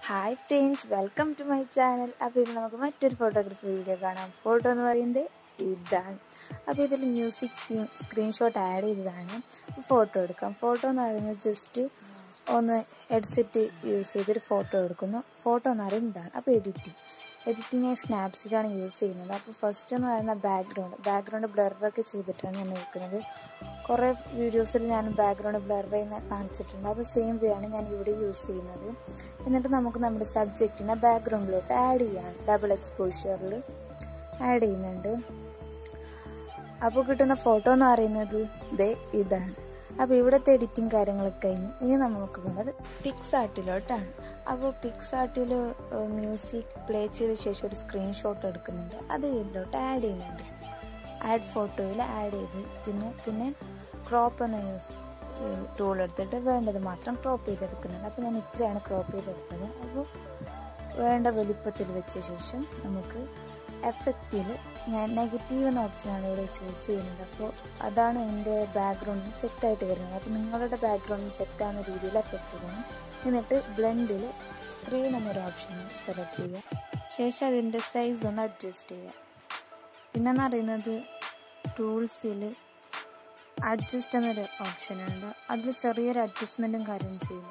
hi friends welcome to my channel അപ്പോൾ ഇത് നമുക്ക് മറ്റൊരു ഫോട്ടോഗ്രാഫി വീഡിയോ കാണാം ഫോട്ടോ എന്ന് പറയുന്നത് ഇതാണ് അപ്പോൾ ഇതിൽ മ്യൂസിക് സ്ക്രീൻഷോട്ട് ആഡ് ചെയ്തതാണ് ഫോട്ടോ എടുക്കാം ഫോട്ടോ എന്ന് പറയുന്നത് ജസ്റ്റ് ഒന്ന് ഹെഡ്സെറ്റ് യൂസ് ചെയ്തൊരു ഫോട്ടോ എടുക്കുന്നു ഫോട്ടോ എന്ന് പറയുന്നത് ഇതാണ് അപ്പോൾ എഡിറ്റിംഗ് എഡിറ്റിങ് സ്നാപ്സിലാണ് യൂസ് ചെയ്യുന്നത് അപ്പോൾ ഫസ്റ്റ് എന്ന് പറയുന്ന ബാക്ക്ഗ്രൗണ്ട് ബാക്ക്ഗ്രൗണ്ട് ബ്ലറൊക്കെ ചെയ്തിട്ടാണ് ഞാൻ നോക്കുന്നത് കുറേ വീഡിയോസിൽ ഞാൻ ബാക്ക്ഗ്രൗണ്ട് ബ്ലർ ചെയ്യുന്ന കാണിച്ചിട്ടുണ്ട് അപ്പോൾ സെയിം വേ ആണ് ഞാൻ ഇവിടെ യൂസ് ചെയ്യുന്നത് എന്നിട്ട് നമുക്ക് നമ്മുടെ സബ്ജക്റ്റിനെ ബാക്ക്ഗ്രൗണ്ടിലോട്ട് ആഡ് ചെയ്യാം ഡബിൾ എക്സ്പോഷ്യറിൽ ആഡ് ചെയ്യുന്നുണ്ട് അപ്പോൾ കിട്ടുന്ന ഫോട്ടോ എന്ന് പറയുന്നത് ദേ ഇതാണ് അപ്പോൾ ഇവിടുത്തെ എഡിറ്റിംഗ് കാര്യങ്ങളൊക്കെ കഴിഞ്ഞ് ഇനി നമുക്ക് പോകുന്നത് പിക്സ് ആർട്ടിലോട്ടാണ് അപ്പോൾ പിക്സ് ആർട്ടിൽ മ്യൂസിക് പ്ലേ ചെയ്ത ശേഷം ഒരു സ്ക്രീൻഷോട്ട് എടുക്കുന്നുണ്ട് അത് ഇതിലോട്ട് ആഡ് ചെയ്യുന്നുണ്ട് ആഡ് ഫോട്ടോയിൽ ആഡ് ചെയ്ത് പിന്നെ പിന്നെ ക്രോപ്പ് എന്ന യൂസ് ടൂൾ എടുത്തിട്ട് വേണ്ടത് മാത്രം ക്രോപ്പ് ചെയ്തെടുക്കുന്നുണ്ട് അപ്പോൾ ഞാൻ ഇത്രയാണ് ക്രോപ്പ് ചെയ്തെടുത്തത് അപ്പോൾ വേണ്ട വലിപ്പത്തിൽ വെച്ച ശേഷം നമുക്ക് എഫക്റ്റിൽ ഞാൻ നെഗറ്റീവ് എന്ന ഓപ്ഷനാണ് ഇവിടെ ചൂസ് ചെയ്യുന്നത് അപ്പോൾ അതാണ് എൻ്റെ ബാക്ക്ഗ്രൗണ്ടിൽ സെറ്റായിട്ട് വരുന്നത് അപ്പോൾ നിങ്ങളുടെ ബാക്ക്ഗ്രൗണ്ടിൽ സെറ്റാകുന്ന രീതിയിൽ എഫക്റ്റ് ചെയ്യണം എന്നിട്ട് ബ്ലെൻഡിൽ സ്ക്രീൻ എന്നൊരു ഓപ്ഷൻ സെലക്ട് ചെയ്യുക ശേഷം അതിൻ്റെ സൈസ് ഒന്ന് അഡ്ജസ്റ്റ് ചെയ്യുക പിന്നെന്ന് പറയുന്നത് ടൂൾസിൽ അഡ്ജസ്റ്റ് എന്നൊരു ഓപ്ഷനുണ്ട് അതിൽ ചെറിയൊരു അഡ്ജസ്റ്റ്മെൻറ്റും കാര്യം ചെയ്യുന്നുണ്ട്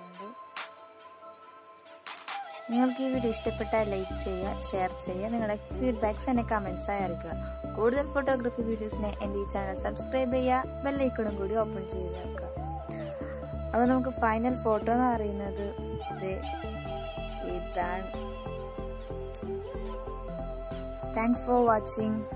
നിങ്ങൾക്ക് ഈ വീഡിയോ ഇഷ്ടപ്പെട്ടാൽ ലൈക്ക് ചെയ്യുക ഷെയർ ചെയ്യുക നിങ്ങളുടെ ഫീഡ്ബാക്ക്സ് എന്നെ കമൻസായി അറിയിക്കുക കൂടുതൽ ഫോട്ടോഗ്രാഫി വീഡിയോസിനെ എൻ്റെ ഈ ചാനൽ സബ്സ്ക്രൈബ് ചെയ്യുക ബെല്ലൈക്കണും കൂടി ഓപ്പൺ ചെയ്ത് വെക്കുക അപ്പോൾ നമുക്ക് ഫൈനൽ ഫോട്ടോ എന്ന് പറയുന്നത് ഇത് ഇതാണ് താങ്ക്സ് ഫോർ വാച്ചിങ്